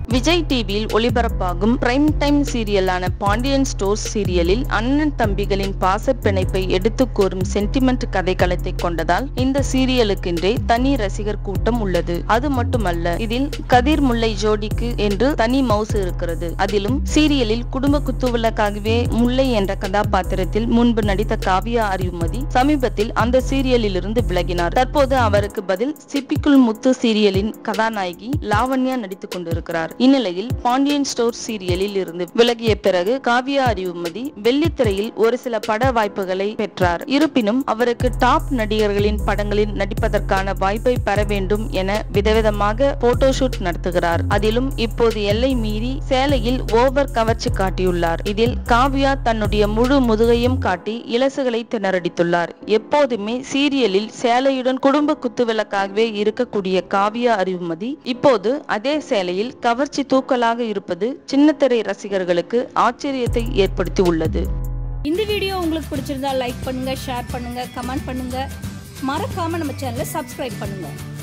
விஜய் டிவியில் ஒளிபரப்பாகும் prime time சீரியலான பாண்டியன் ஸ்டோர்ஸ் சீரியலில் அண்ணன் தம்பிகளின் பாச பிணைப்பை எடுத்துக் கூறும் சென்டிமெண்ட் கதைக்களத்தை கொண்டதால் இந்த சீரியலுக்கென்றே தனி ரசிகர் கூட்டம் உள்ளது அது மட்டுமல்ல இதில் கதிர் முல்லை ஜோடிக்கு என்று தனி மவுசு இருக்கிறது அதிலும் சீரியலில் குடும்ப குத்துவிளக்காகவே முல்லை என்ற கதாபாத்திரத்தில் முன்பு நடித்த காவியா அறிவுமதி சமீபத்தில் அந்த சீரியலில் இருந்து விலகினார் தற்போது அவருக்கு பதில் சிப்பிக்குள் முத்து சீரியலின் கதாநாயகி லாவண்யா நடித்துக் கொண்டிருக்கிறார் இந்நிலையில் பாண்டியன் ஸ்டோர் சீரியலில் இருந்து விலகிய பிறகு காவியா அறிவுமதி வெள்ளித்திரையில் ஒரு சில பட வாய்ப்புகளை பெற்றார் இருப்பினும் அவருக்கு டாப் நடிகர்களின் படங்களில் நடிப்பதற்கான வாய்ப்பை பெற வேண்டும் என விதவிதமாக போட்டோஷூட் நடத்துகிறார் அதிலும் இப்போது எல்லை மீறி சேலையில் ஓவர் கவர்ச்சி காட்டியுள்ளார் இதில் காவ்யா தன்னுடைய முழு முதுகையும் காட்டி இலசுகளை திணறடித்துள்ளார் எப்போதுமே சீரியலில் சேலையுடன் குடும்ப குத்துவிளக்காகவே இருக்கக்கூடிய காவ்யா அறிவுமதி இப்போது அதே சேலையில் கவர்ச்சி தூக்கலாக இருப்பது சின்னத்திரை ரசிகர்களுக்கு ஆச்சரியத்தை ஏற்படுத்தி உள்ளது இந்த வீடியோ உங்களுக்கு பிடிச்சிருந்தா லைக் பண்ணுங்க ஷேர் பண்ணுங்க கமெண்ட் பண்ணுங்க மறக்காம நம்ம சேனலை சப்ஸ்கிரைப் பண்ணுங்க